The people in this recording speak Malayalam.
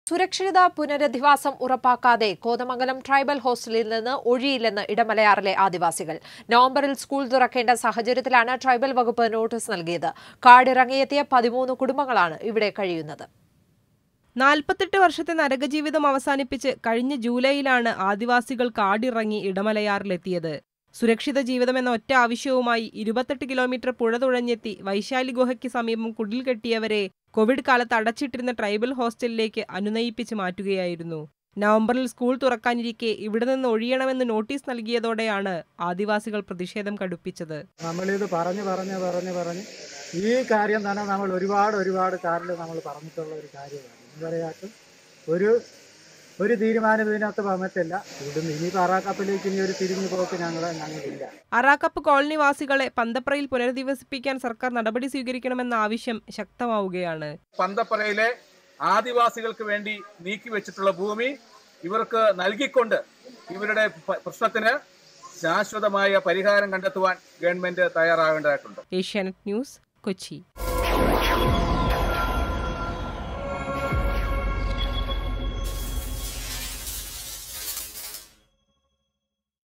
സുരക്ഷിത പുനരധിവാസം ഉറപ്പാക്കാതെ കോതമംഗലം ട്രൈബൽ ഹോസ്റ്റലിൽ നിന്ന് ഒഴിയില്ലെന്ന് ഇടമലയാറിലെ ആദിവാസികൾ നവംബറിൽ സ്കൂൾ തുറക്കേണ്ട സാഹചര്യത്തിലാണ് ട്രൈബൽ വകുപ്പ് നോട്ടീസ് നൽകിയത് കാടിറങ്ങിയെത്തിയ പതിമൂന്ന് കുടുംബങ്ങളാണ് ഇവിടെ കഴിയുന്നത് നാൽപ്പത്തെട്ട് വർഷത്തെ നരകജീവിതം അവസാനിപ്പിച്ച് കഴിഞ്ഞ ജൂലൈയിലാണ് ആദിവാസികൾ കാടിറങ്ങി ഇടമലയാറിലെത്തിയത് സുരക്ഷിത ജീവിതം എന്ന ഒറ്റ ആവശ്യവുമായി ഇരുപത്തെട്ട് കിലോമീറ്റർ പുഴ തുഴഞ്ഞെത്തി വൈശാലി ഗുഹയ്ക്ക് സമീപം കുടിൽ കെട്ടിയവരെ കോവിഡ് കാലത്ത് അടച്ചിട്ടിരുന്ന ട്രൈബൽ ഹോസ്റ്റലിലേക്ക് അനുനയിപ്പിച്ച് മാറ്റുകയായിരുന്നു നവംബറിൽ സ്കൂൾ തുറക്കാനിരിക്കെ ഇവിടെ നിന്ന് ഒഴിയണമെന്ന് നോട്ടീസ് നൽകിയതോടെയാണ് ആദിവാസികൾ പ്രതിഷേധം കടുപ്പിച്ചത് നമ്മളിത് പറഞ്ഞ് പറഞ്ഞ് പറഞ്ഞ് പറഞ്ഞ് ഈ കാര്യം തന്നെ നമ്മൾ ഒരുപാട് ഒരുപാട് കാറിൽ നമ്മൾ പറഞ്ഞിട്ടുള്ള ഒരു കാര്യമാണ് ഇതുവരെയായിട്ടും ഒരു ഒരു തീരുമാനം ഇതിനകത്ത് വന്നിട്ടില്ല ഇവിടുന്ന് ഇനി പാറാക്കപ്പിലേക്ക് ഇനി ഒരു തിരിഞ്ഞു പോക്ക് ഞങ്ങൾ ഞങ്ങളില്ല അറാക്കപ്പ് കോളനിവാസികളെ പന്തപ്രയിൽ പുനരധിവസിപ്പിക്കാൻ സർക്കാർ നടപടി സ്വീകരിക്കണമെന്ന ആവശ്യം ശക്തമാവുകയാണ് പന്തപ്പറയിലെ ആദിവാസികൾക്ക് വേണ്ടി നീക്കിവെച്ചിട്ടുള്ള ഭൂമി ഇവർക്ക് നൽകിക്കൊണ്ട് ഇവരുടെ പ- പ്രശ്നത്തിന് ശാശ്വതമായ പരിഹാരം കണ്ടെത്തുവാൻ ഗവൺമെന്റ് തയ്യാറാവേണ്ടതായിട്ടുണ്ട് ഏഷ്യാനെറ്റ് ന്യൂസ് കൊച്ചി